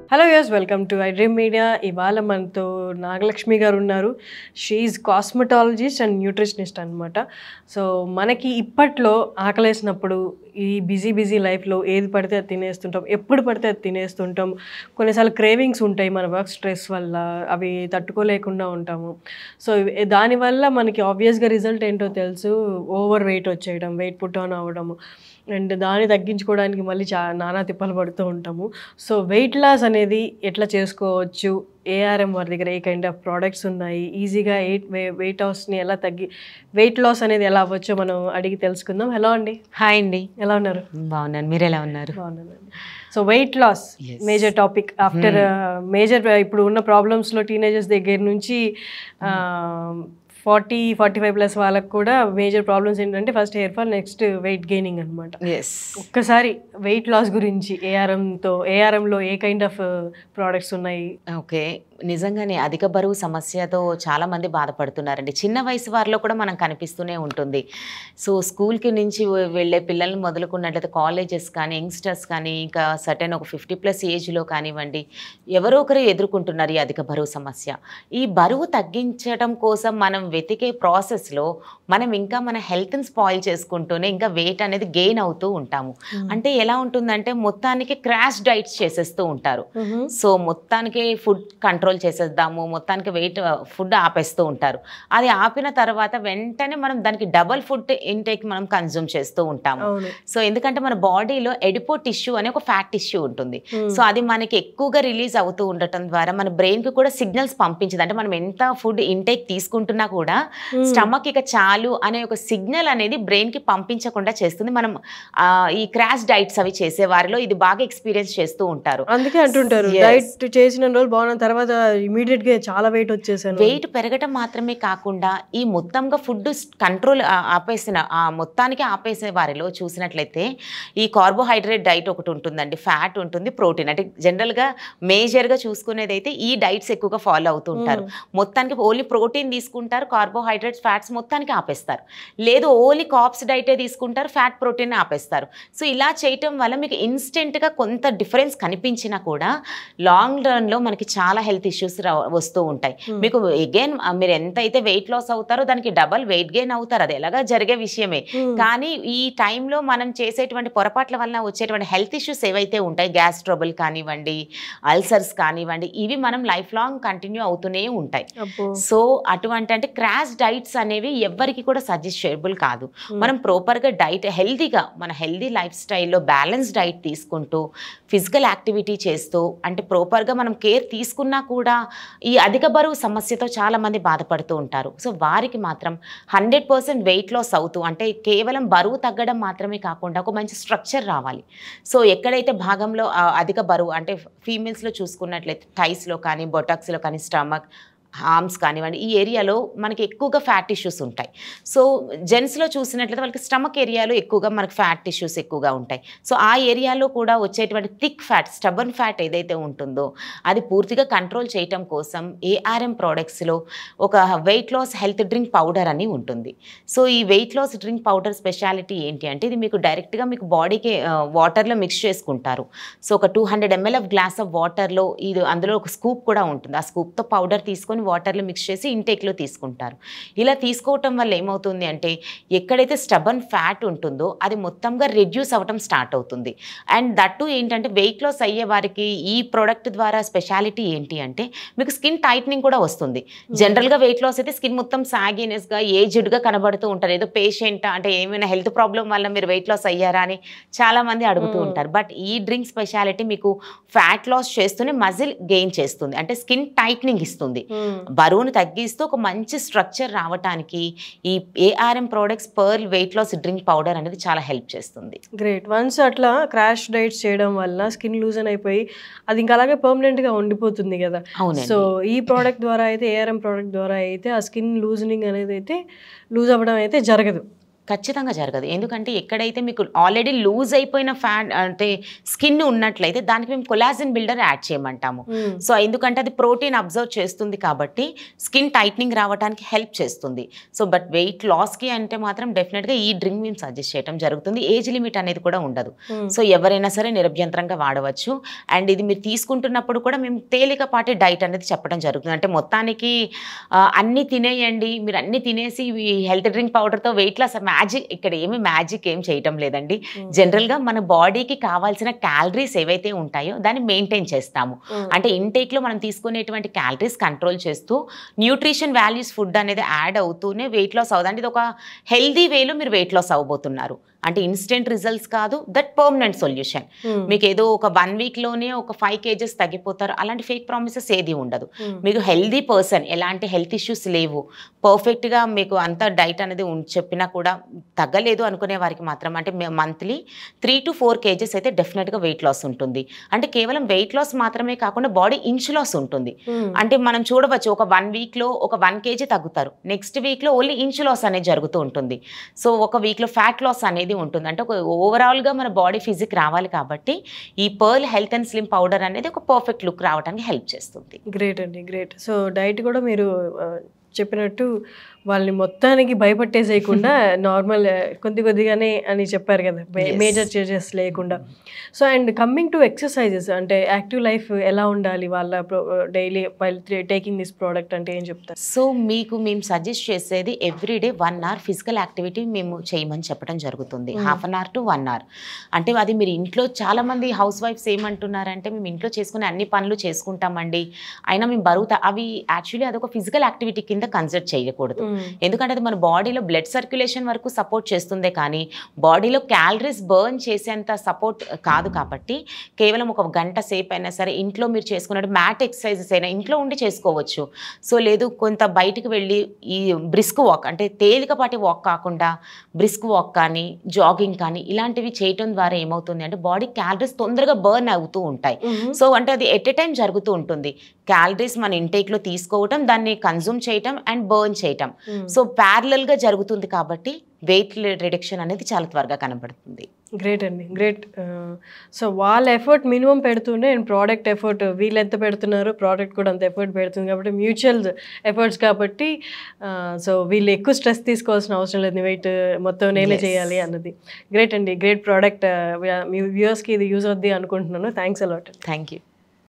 Hello yes welcome to I Dream Media ఇవాళ మనతో నాగలక్ష్మి గారు ఉన్నారు షీఈ్ కాస్మెటాలజిస్ట్ అండ్ న్యూట్రిషనిస్ట్ అనమాట సో మనకి ఇప్పట్లో ఆకలేసినప్పుడు ఈ బిజీ బిజీ లైఫ్లో ఏది పడితే అది తినేస్తుంటాం ఎప్పుడు పడితే అది తినేస్తుంటాం కొన్నిసార్లు క్రేవింగ్స్ ఉంటాయి మన వర్క్ స్ట్రెస్ వల్ల అవి తట్టుకోలేకుండా ఉంటాము సో ఇవి- దానివల్ల మనకి ఆబ్వియస్గా రిజల్ట్ ఏంటో తెలుసు ఓవర్ వెయిట్ వచ్చేయడం వెయిట్ పుట్ ఆన్ అవ్వడము అండ్ దాన్ని తగ్గించుకోవడానికి మళ్ళీ చా నానా తిప్పలు పడుతూ ఉంటాము సో వెయిట్ లాస్ అనేది ఎట్లా చేసుకోవచ్చు ఏఆర్ఎం వారి దగ్గర ఏ కైండ్ ఆఫ్ ప్రోడక్ట్స్ ఉన్నాయి ఈజీగా ఎయిట్ వెయిట్ లాస్ని ఎలా తగ్గి వెయిట్ లాస్ అనేది ఎలా అవ్వచ్చో మనం అడిగి తెలుసుకుందాం హలో అండి హాయ్ అండి ఎలా ఉన్నారు బాగున్నాను మీరు ఎలా ఉన్నారు బాగున్నానండి so weight loss Yes. Major topic after major ఇప్పుడు ఉన్న ప్రాబ్లమ్స్లో టీనేజర్స్ దగ్గర నుంచి ఫార్టీ ఫార్టీ ఫైవ్ ప్లస్ వాళ్ళకి కూడా మేజర్ ప్రాబ్లమ్స్ ఏంటంటే first hair fall next weight gaining అనమాట ఎస్ ఒక్కసారి వెయిట్ లాస్ గురించి ఏఆర్ఎంతో ఏఆర్ఎంలో ఏ కైండ్ ఆఫ్ ప్రోడక్ట్స్ ఉన్నాయి ఓకే నిజంగానే అధిక బరువు సమస్యతో చాలా మంది బాధపడుతున్నారండి చిన్న వయసు వారిలో కూడా మనం కనిపిస్తూనే ఉంటుంది సో స్కూల్కి నుంచి వె- వెళ్ళే పిల్లల్ని మొదలుకున్నట్లయితే కాలేజెస్ కానీ యంగ్స్టర్స్ కానీ ఇంకా సర్టెన్ ఒక ఫిఫ్టీ ప్లస్ ఏజ్లో కానివ్వండి ఎవరో ఒకరు ఎదుర్కొంటున్నారు ఈ అధిక బరువు సమస్య ఈ బరువు తగ్గించడం కోసం మనం వెతికే ప్రాసెస్లో మనం ఇంకా మన హెల్త్ని స్పాయిల్ చేసుకుంటూనే ఇంకా వెయిట్ అనేది గెయిన్ అవుతూ ఉంటాము అంటే ఎలా ఉంటుందంటే మొత్తానికి క్రాష్ డైట్స్ చేసేస్తూ ఉంటారు సో మొత్తానికి ఫుడ్ కంట్రోల్ చేసేద్దాము మొత్తానికి వెయిట్ ఫుడ్ ఆపేస్తూ ఉంటారు అది ఆపిన తర్వాత వెంటనే మనం దానికి డబల్ ఫుడ్ ఇంటేక్ మనం కన్జ్యూమ్ చేస్తూ ఉంటాము అవును సో ఎందుకంటే మన బాడీలో ఎడిపో టిష్యూ అనే ఒక ఫ్యాట్ టిష్యూ ఉంటుంది Hmm. సో అది మనకి ఎక్కువగా రిలీజ్ అవుతూ ఉండటం ద్వారా మన బ్రెయిన్కి కూడా సిగ్నల్స్ పంపించదు అంటే మనం ఎంత ఫుడ్ ఇంటేక్ తీసుకుంటున్నా కూడా Hmm. స్టమక్ ఇక చాలు అనే ఒక సిగ్నల్ అనేది బ్రెయిన్కి పంపించకుండా చేస్తుంది మనం ఆ, ఈ క్రాష్ డైట్స్ అవి చేసే వారిలో ఇది బాగా ఎక్స్పీరియన్స్ చేస్తూ ఉంటారు అందుకే అంటుంటారు Yes. డైట్ చేసిన రోజులు బాగున్న తర్వాత ఇమీడియట్ గా చాలా వెయిట్ వచ్చేసాను వెయిట్ పెరగటం మాత్రమే కాకుండా ఈ మొత్తంగా ఫుడ్ కంట్రోల్ ఆపేసిన ఆ మొత్తానికి ఆపేసే వారిలో చూసినట్లయితే ఈ కార్బోహైడ్రేట్ డైట్ ఒకటి ఉంటుందండి ఫ్యాట్ ఉంటుంది ప్రోటీన్ అంటే జనరల్గా మేజర్గా చూసుకునేది అయితే ఈ డైట్స్ ఎక్కువగా ఫాలో అవుతూ ఉంటారు మొత్తానికి ఓన్లీ ప్రోటీన్ తీసుకుంటారు కార్బోహైడ్రేట్స్ ఫ్యాట్స్ మొత్తానికి ఆపేస్తారు లేదు ఓన్లీ కాప్స్ డైటే తీసుకుంటారు ఫ్యాట్ ప్రోటీన్ ఆపేస్తారు సో ఇలా చేయటం వల్ల మీకు ఇన్స్టెంట్గా కొంత డిఫరెన్స్ కనిపించినా కూడా లాంగ్ రన్లో మనకి చాలా హెల్త్ ఇష్యూస్ వస్తూ ఉంటాయి Hmm. మీకు అగైన్ మీరు ఎంత అయితే వెయిట్ లాస్ అవుతారో దానికి డబల్ వెయిట్ గెయిన్ అవుతారు అది ఎలాగా జరిగే విషయమే కానీ ఈ టైంలో మనం చేసేటువంటి పొరపాట్ల వల్ల వచ్చేటువంటి హెల్త్ ఇష్యూస్ ఏవైతే ఉంటాయి గ్యాస్ ట్రబుల్ కానివ్వండి అల్సర్స్ కానివ్వండి ఇవి మనం లైఫ్ లాంగ్ కంటిన్యూ అవుతూనే ఉంటాయి అబ్బో సో అటువంటి అంటే క్రాష్ డైట్స్ అనేవి ఎవ్వరికి కూడా సజెస్ట్ చేయబుల్ కాదు Hmm. మనం ప్రాపర్గా డైట్ హెల్తీగా మన హెల్దీ లైఫ్ స్టైల్లో బ్యాలెన్స్ డైట్ తీసుకుంటూ ఫిజికల్ యాక్టివిటీ చేస్తూ అంటే ప్రాపర్గా మనం కేర్ తీసుకున్నా కూడా ఈ అధిక బరువు సమస్యతో చాలామంది బాధపడుతూ ఉంటారు సో వారికి మాత్రం హండ్రెడ్ పర్సెంట్ వెయిట్ లాస్ అవుతూ అంటే కేవలం బరువు తగ్గడం మాత్రమే కాకుండా ఒక మంచి స్ట్రక్చర్ రావాలి సో ఎక్కడైతే భాగంలో ఆ, అధిక బరువు అంటే ఫీమేల్స్లో చూసుకున్నట్లయితే థైస్లో కానీ బొటాక్స్లో కానీ స్టమక్ హార్మ్స్ కానివ్వండి ఈ ఏరియాలో మనకి ఎక్కువగా ఫ్యాట్ ఇష్యూస్ ఉంటాయి సో జెంట్స్లో చూసినట్లయితే వాళ్ళకి స్టమక్ ఏరియాలో ఎక్కువగా మనకి ఫ్యాట్ ఇష్యూస్ ఎక్కువగా ఉంటాయి సో ఆ ఏరియాలో కూడా వచ్చేటువంటి థిక్ ఫ్యాట్ స్టబన్ ఫ్యాట్ ఏదైతే ఉంటుందో అది పూర్తిగా కంట్రోల్ చేయటం కోసం ఏఆర్ఎం ప్రోడక్ట్స్లో ఒక weight loss health drink powder అని ఉంటుంది సో ఈ weight loss drink powder speciality ఏంటి అంటే ఇది మీకు డైరెక్ట్గా మీకు బాడీకి వాటర్లో మిక్స్ చేసుకుంటారు సో ఒక two hundred ml of glass of వాటర్లో ఇది అందులో ఒక స్కూప్ కూడా ఉంటుంది ఆ స్కూప్తో పౌడర్ తీసుకొని వాటర్లో మిక్స్ చేసి ఇంటేక్లో తీసుకుంటారు ఇలా తీసుకోవటం వల్ల ఏమవుతుంది అంటే ఎక్కడైతే స్టబన్ ఫ్యాట్ ఉంటుందో అది మొత్తంగా రెడ్యూస్ అవ్వటం స్టార్ట్ అవుతుంది అండ్ దట్టు ఏంటంటే వెయిట్ లాస్ అయ్యే వారికి ఈ ప్రోడక్ట్ ద్వారా స్పెషాలిటీ ఏంటి అంటే మీకు స్కిన్ టైట్నింగ్ కూడా వస్తుంది జనరల్గా వెయిట్ లాస్ అయితే స్కిన్ మొత్తం సాగినెస్గా ఏజ్డ్గా కనబడుతూ ఉంటారు ఏదో పేషెంట్ అంటే ఏమైనా హెల్త్ ప్రాబ్లం వల్ల మీరు వెయిట్ లాస్ అయ్యారా అని చాలామంది అడుగుతూ Hmm. ఉంటారు బట్ ఈ డ్రింక్ స్పెషాలిటీ మీకు ఫ్యాట్ లాస్ చేస్తూనే మజిల్ గెయిన్ చేస్తుంది అంటే స్కిన్ టైట్నింగ్ ఇస్తుంది బరువును తగ్గిస్తూ ఒక మంచి స్ట్రక్చర్ రావటానికి ఈ ARM products pearl weight loss drink powder అనేది చాలా హెల్ప్ చేస్తుంది గ్రేట్ వన్స్ అట్లా క్రాష్ డైట్స్ చేయడం వల్ల స్కిన్ లూజన్ అయిపోయి అది ఇంకా అలాగే పర్మనెంట్ గా ఉండిపోతుంది కదా అవునండి సో ఈ ప్రోడక్ట్ ద్వారా అయితే ఏఆర్ఎం ప్రోడక్ట్ ద్వారా అయితే ఆ స్కిన్ లూజనింగ్ అనేది అయితే లూజ్ అవ్వడం అయితే జరగదు ఖచ్చితంగా జరగదు ఎందుకంటే ఎక్కడైతే మీకు ఆల్రెడీ లూజ్ అయిపోయిన ఫ్యాట్ అంటే స్కిన్ ఉన్నట్లయితే దానికి మేము కొలాజిన్ బిల్డర్ యాడ్ చేయమంటాము సో ఎందుకంటే అది ప్రోటీన్ అబ్జర్వ్ చేస్తుంది కాబట్టి స్కిన్ టైట్నింగ్ రావడానికి హెల్ప్ చేస్తుంది సో బట్ వెయిట్ లాస్కి అంటే మాత్రం డెఫినెట్గా ఈ డ్రింక్ మేము సజెస్ట్ చేయడం జరుగుతుంది ఏజ్ లిమిట్ అనేది కూడా ఉండదు సో ఎవరైనా సరే నిరభ్యంతరంగా వాడవచ్చు అండ్ ఇది మీరు తీసుకుంటున్నప్పుడు కూడా మేము తేలికపాటి డైట్ అనేది చెప్పడం జరుగుతుంది అంటే మొత్తానికి ఆ, అన్నీ తినేయండి మీరు అన్నీ తినేసి ఈ హెల్త్ డ్రింక్ పౌడర్తో వెయిట్ లాస్ మ్యాజిక్ ఇక్కడ ఏమి మ్యాజిక్ ఏం చేయటం లేదండి జనరల్గా మన బాడీకి కావాల్సిన క్యాలరీస్ ఏవైతే ఉంటాయో దాన్ని మెయింటైన్ చేస్తాము అంటే ఇంటేక్లో మనం తీసుకునేటువంటి క్యాలరీస్ కంట్రోల్ చేస్తూ న్యూట్రిషన్ వాల్యూస్ ఫుడ్ అనేది యాడ్ అవుతూనే వెయిట్ లాస్ అవుతుంది అంటే ఇది ఒక హెల్దీ వేలో మీరు వెయిట్ లాస్ అవ్వబోతున్నారు అంటే ఇన్స్టెంట్ రిజల్ట్స్ కాదు దట్ పర్మనెంట్ సొల్యూషన్ మీకు ఏదో ఒక వన్ వీక్లోనే ఒక ఫైవ్ కేజెస్ తగ్గిపోతారు అలాంటి ఫేక్ ప్రామిసెస్ ఏది ఉండదు మీకు హెల్దీ పర్సన్ ఎలాంటి హెల్త్ ఇష్యూస్ లేవు పర్ఫెక్ట్గా మీకు అంత డైట్ అనేది ఉం- చెప్పినా కూడా తగ్గలేదు అనుకునే వారికి మాత్రం అంటే monthly three to four kgs అయితే డెఫినెట్గా వెయిట్ లాస్ ఉంటుంది అంటే కేవలం వెయిట్ లాస్ మాత్రమే కాకుండా బాడీ ఇంచ్ లాస్ ఉంటుంది అంటే మనం చూడవచ్చు ఒక వన్ వీక్లో ఒక వన్ కేజీ తగ్గుతారు నెక్స్ట్ వీక్లో ఓన్లీ ఇంచ్ లాస్ అనేది జరుగుతూ ఉంటుంది సో ఒక వీక్లో ఫ్యాట్ లాస్ అనేది ఉంటుంది అంటే ఒక ఓవరాల్గా మన బాడీ ఫిజిక్ రావాలి కాబట్టి ఈ pearl health and slim powder అనేది ఒక పర్ఫెక్ట్ లుక్ రావడానికి హెల్ప్ చేస్తుంది గ్రేట్ అండి గ్రేట్ సో డైట్ కూడా మీరు ఆ, చెప్పినట్టు వాళ్ళని మొత్తానికి భయపట్టేసేయకుండా నార్మల్ కొద్ది కొద్దిగానే అని చెప్పారు కదా Yes. మేజర్ చేంజెస్ లేకుండా so and coming to exercises అంటే యాక్టివ్ లైఫ్ ఎలా ఉండాలి వాళ్ళ డైలీ టేకింగ్ దిస్ ప్రోడక్ట్ అంటే ఏం చెప్తారు సో మీకు మేము సజెస్ట్ చేసేది everyday one hour physical activity మేము చేయమని చెప్పడం జరుగుతుంది Mm. Half an hour to one hour అంటే అది మీరు ఇంట్లో చాలా మంది హౌస్ వైఫ్స్ ఏమంటున్నారంటే మేము ఇంట్లో చేసుకునే అన్ని పనులు చేసుకుంటామండి అయినా మేము బరువు త- అవి యాక్చువల్లీ అదొక ఫిజికల్ యాక్టివిటీ కింద కన్సిడర్ చేయకూడదు ఎందుకంటే అది మన బాడీలో బ్లడ్ సర్క్యులేషన్ వరకు సపోర్ట్ చేస్తుందే కానీ బాడీలో క్యాలరీస్ బర్న్ చేసేంత సపోర్ట్ కాదు కాబట్టి కేవలం ఒక గంట సేపు అయినా సరే ఇంట్లో మీరు చేసుకున్నట్టు మ్యాట్ ఎక్సర్సైజెస్ అయినా ఇంట్లో ఉండి చేసుకోవచ్చు సో లేదు కొంత బయటికి వెళ్ళి ఈ బ్రిస్క్ వాక్ అంటే తేలికపాటి వాక్ కాకుండా బ్రిస్క్ వాక్ కానీ జాగింగ్ కానీ ఇలాంటివి చేయటం ద్వారా ఏమవుతుంది అంటే బాడీ క్యాలరీస్ తొందరగా బర్న్ అవుతూ ఉంటాయి సో అంటే అది ఎట్ ఎ టైం జరుగుతూ ఉంటుంది క్యాలరీస్ మన ఇంటేక్లో తీసుకోవటం దాన్ని కన్జ్యూమ్ చేయటం అండ్ బర్న్ చేయటం సో ప్యారలల్గా జరుగుతుంది కాబట్టి వెయిట్ రిడక్షన్ అనేది చాలా త్వరగా కనబడుతుంది గ్రేట్ అండి గ్రేట్ సో వాళ్ళ ఎఫర్ట్ మినిమం పెడుతుండే అండ్ ప్రోడక్ట్ ఎఫర్ట్ వీళ్ళు ఎంత పెడుతున్నారు ప్రోడక్ట్ కూడా అంత ఎఫర్ట్ పెడుతుంది కాబట్టి మ్యూచువల్ ఎఫర్ట్స్ కాబట్టి సో వీళ్ళు ఎక్కువ స్ట్రెస్ తీసుకోవాల్సిన అవసరం లేదు వెయిట్ మొత్తం నేనే Yes. చేయాలి అన్నది గ్రేట్ అండి గ్రేట్ ప్రోడక్ట్ మీ వ్యూవర్స్కి ఇది యూజ్ అవుద్ది అనుకుంటున్నాను థ్యాంక్స్ అలాట్ థ్యాంక్ యూ